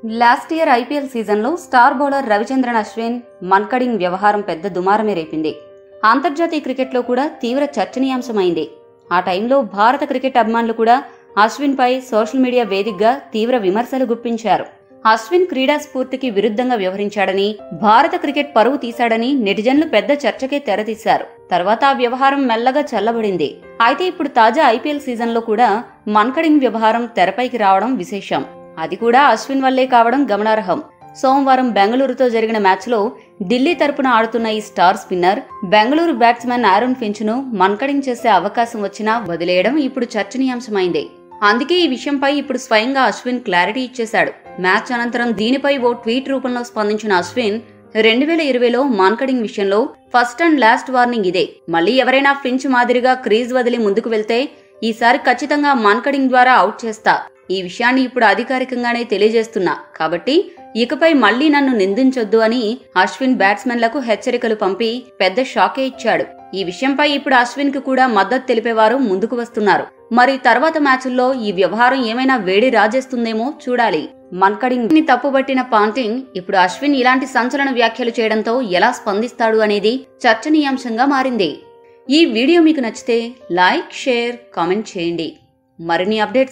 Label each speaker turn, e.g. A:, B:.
A: last year IPL సీజన్లో star bowler Ravichandran Ashwin Mankading వ్యవహారం పెద్ద దుమారమే రేపింది అంతర్జాతీయ క్రికెట్లో కూడా తీవ్ర చర్చనీయాంశమైంది ఆ టైంలో భారత క్రికెట్ అభిమానులు కూడా అశ్విన్పై సోషల్ మీడియా వేదికగా తీవ్ర విమర్శలు గుప్పించారు అశ్విన్ క్రీడా స్ఫూర్తికి విరుద్ధంగా వ్యవహరించాడని భారత క్రికెట్ పరువు తీశాడని నెటిజన్లు పెద్ద చర్చకే తెరతీశారు తర్వాత ఆ వ్యవహారం మెల్లగా చల్లబడింది అయితే ఇప్పుడు తాజా ఐపీఎల్ సీజన్లో కూడా మన్కడింగ్ వ్యవహారం తెరపైకి రావడం విశేషం అది కూడా అశ్విన్ వల్లే కావడం గమనార్హం సోమవారం బెంగళూరుతో జరిగిన మ్యాచ్లో ఢిల్లీ తరపున ఆడుతున్న ఈ star spinner Bengaluru batsman Aaron ఫించ్ను మన్కడింగ్ చేసే అవకాశం వచ్చినా వదిలేయడం ఇప్పుడు చర్చనీయాంశమైంది అందుకే ఈ విషయంపై ఇప్పుడు స్వయంగా అశ్విన్ క్లారిటీ ఇచ్చేశాడు మ్యాచ్ అనంతరం దీనిపై ఓ ట్వీట్ రూపంలో స్పందించిన అశ్విన్ రెండు వేల ఇరవైలో మాన్కడింగ్ విషయంలో ఫస్ట్ అండ్ లాస్ట్ వార్నింగ్ ఇదే మళ్ళీ ఎవరైనా ఫించ్ మాదిరిగా క్రీజ్ వదిలి ముందుకు వెళ్తే ఈసారి ఖచ్చితంగా మాన్కడింగ్ ద్వారా అవుట్ చేస్తా ఈ విషయాన్ని ఇప్పుడు అధికారికంగానే తెలియజేస్తున్నా కాబట్టి ఇకపై మళ్లీ నన్ను నిందించొద్దు అని అశ్విన్ బ్యాట్స్మెన్లకు హెచ్చరికలు పంపి పెద్ద షాకే ఇచ్చాడు ఈ విషయంపై ఇప్పుడు అశ్విన్ కు కూడా మద్దతు తెలిపేవారు ముందుకు వస్తున్నారు మరి తర్వాత మ్యాచుల్లో ఈ వ్యవహారం ఏమైనా వేడి రాజేస్తుందేమో చూడాలి మన్కడింగ్ ని తప్పుబట్టిన పాంటింగ్ ఇప్పుడు అశ్విన్ ఇలాంటి సంచలన వ్యాఖ్యలు చేయడంతో ఎలా స్పందిస్తాడు అనేది చర్చనీయాంశంగా మారింది ఈ వీడియో మీకు నచ్చితే లైక్ షేర్ కామెంట్ చేయండి మరిన్ని అప్డేట్స్